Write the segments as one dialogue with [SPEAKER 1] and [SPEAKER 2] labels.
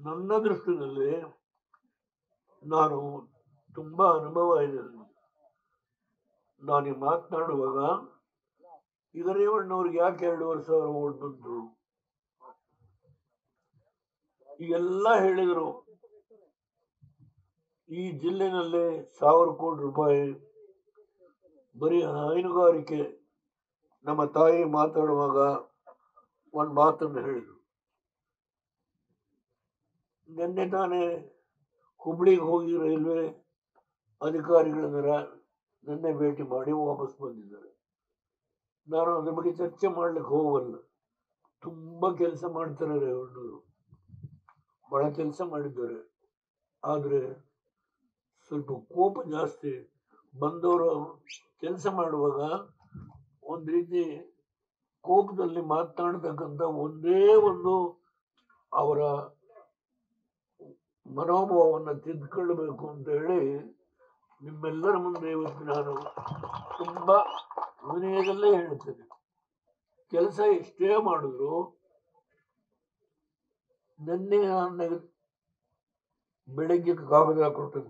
[SPEAKER 1] ನನ್ನ ದೃಷ್ಟಿಯಲ್ಲಿ ನಾನು ತುಂಬಾ ಅನುಭವ ಇದೆ ನನಗೆ. ನಾನು ಈ ಮಾತನಾಡುವಾಗ ಈಗ ರೇವಣ್ಣವ್ರಿಗೆ ಯಾಕೆ ಎರಡೂವರೆ ಸಾವಿರ ಓಟ್ ಬಂತು ಎಲ್ಲ ಹೇಳಿದರು ಈ ಜಿಲ್ಲೆನಲ್ಲಿ ಸಾವಿರ ಕೋಟಿ ರೂಪಾಯಿ ಬರೀ ಹೈನುಗಾರಿಕೆ ನಮ್ಮ ತಾಯಿ ಮಾತಾಡುವಾಗ ಒಂದು ಮಾತನ್ನು ಹೇಳಿದರು ನಿನ್ನೆ ತಾನೇ ಹುಬ್ಳಿಗೆ ಹೋಗಿ ರೈಲ್ವೆ ಅಧಿಕಾರಿಗಳನ್ನ ನಿನ್ನೆ ಭೇಟಿ ಮಾಡಿ ವಾಪಸ್ ಬಂದಿದ್ದಾರೆ ನಾನು ಅದ್ರ ಬಗ್ಗೆ ಚರ್ಚೆ ಮಾಡ್ಲಿಕ್ಕೆ ಹೋಗಲ್ಲ ತುಂಬಾ ಕೆಲಸ ಮಾಡ್ತಾರೆ ರೇವಣ್ಣವರು ಬಹಳ ಕೆಲಸ ಮಾಡಿದ್ದಾರೆ ಆದ್ರೆ ಸ್ವಲ್ಪ ಕೋಪ ಜಾಸ್ತಿ ಬಂದವರು ಕೆಲಸ ಮಾಡುವಾಗ ಒಂದ್ ರೀತಿ ಕೋಪದಲ್ಲಿ ಮಾತನಾಡ್ತಕ್ಕಂಥ ಒಂದೇ ಒಂದು ಅವರ ಮನೋಭಾವವನ್ನು ತಿದ್ದುಕೊಳ್ಳಬೇಕು ಅಂತ ಹೇಳಿ ನಿಮ್ಮೆಲ್ಲರ ಮುಂದೆ ಇವತ್ತು ನಾನು ತುಂಬಾ ವಿನಯದಲ್ಲೇ ಹೇಳ್ತೇನೆ ಕೆಲಸ ಎಷ್ಟೇ ಮಾಡಿದ್ರು ನಿನ್ನೆ ನನಗೆ ಬೆಳಗ್ಗೆ ಕಾಗದ ಕೊಟ್ಟದ್ದು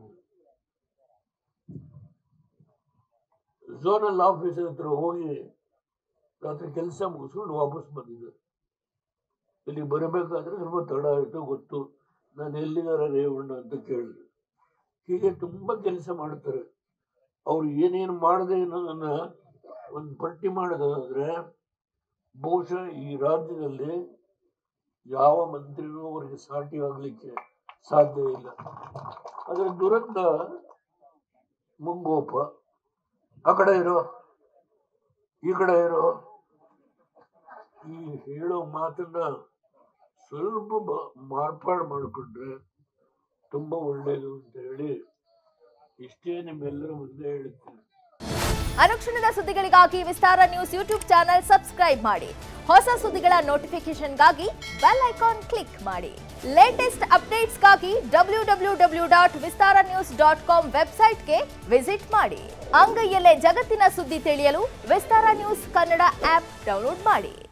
[SPEAKER 1] ಝೋನಲ್ ಆಫೀಸರ್ ಹತ್ರ ಹೋಗಿ ರಾತ್ರಿ ಕೆಲಸ ಮುಗಿಸ್ಕೊಂಡು ವಾಪಸ್ ಬಂದಿದ್ದೆ ಇಲ್ಲಿ ಬರಬೇಕಾದ್ರೆ ಸ್ವಲ್ಪ ತಡ ಆಯಿತು ಗೊತ್ತು ನಾನು ಎಲ್ಲಿಗಾರ ರೇವಣ್ಣ ಅಂತ ಕೇಳಿದೆ ಹೀಗೆ ತುಂಬಾ ಕೆಲಸ ಮಾಡ್ತಾರೆ ಅವ್ರು ಏನೇನು ಮಾಡದೆ ಅನ್ನೋದನ್ನ ಒಂದು ಪಟ್ಟಿ ಮಾಡೋದಾದ್ರೆ ಬಹುಶಃ ಈ ರಾಜ್ಯದಲ್ಲಿ ಯಾವ ಮಂತ್ರಿನೂ ಅವರಿಗೆ ಸಾಟಿ ಆಗ್ಲಿಕ್ಕೆ ಸಾಧ್ಯ ಇಲ್ಲ ಅದರ ದುರಂತ ಮುಂಗೋಪ ಆ ಕಡೆ ಇರೋ ಈ ಕಡೆ ಇರೋ ಈ ಹೇಳೋ ಮಾತನ್ನ ಸ್ವಲ್ಪ ಬ- ಮಾರ್ಪಾಡು ಮಾಡಿಕೊಂಡ್ರೆ ತುಂಬಾ ಒಳ್ಳೇದು ಅಂತ ಹೇಳಿ ಇಷ್ಟೇ ನಿಮ್ಮೆಲ್ಲರ ಮುಂದೆ ಹೇಳ್ತೀನಿ
[SPEAKER 2] ಅನುಕ್ಷಣದ ಸುದ್ದಿಗಳಿಗಾಗಿ Vistara news YouTube channel subscribe ಮಾಡಿ ಹೊಸ ಸುದ್ದಿಗಳ ನೋಟಿಫಿಕೇಶನ್ಗಾಗಿ ಬೆಲ್ ಐಕಾನ್ ಕ್ಲಿಕ್ ಮಾಡಿ ಲೇಟೆಸ್ಟ್ ಅಪ್ಡೇಟ್ಸ್ಗಾಗಿ W W W dot Vistara news dot com ವೆಬ್ಸೈಟ್ಗೆ ವಿಸಿಟ್ ಮಾಡಿ ಅಂಗೈಯಲ್ಲೇ ಜಗತ್ತಿನ ಸುದ್ದಿ ತಿಳಿಯಲು Vistara news Kannada app download ಮಾಡಿ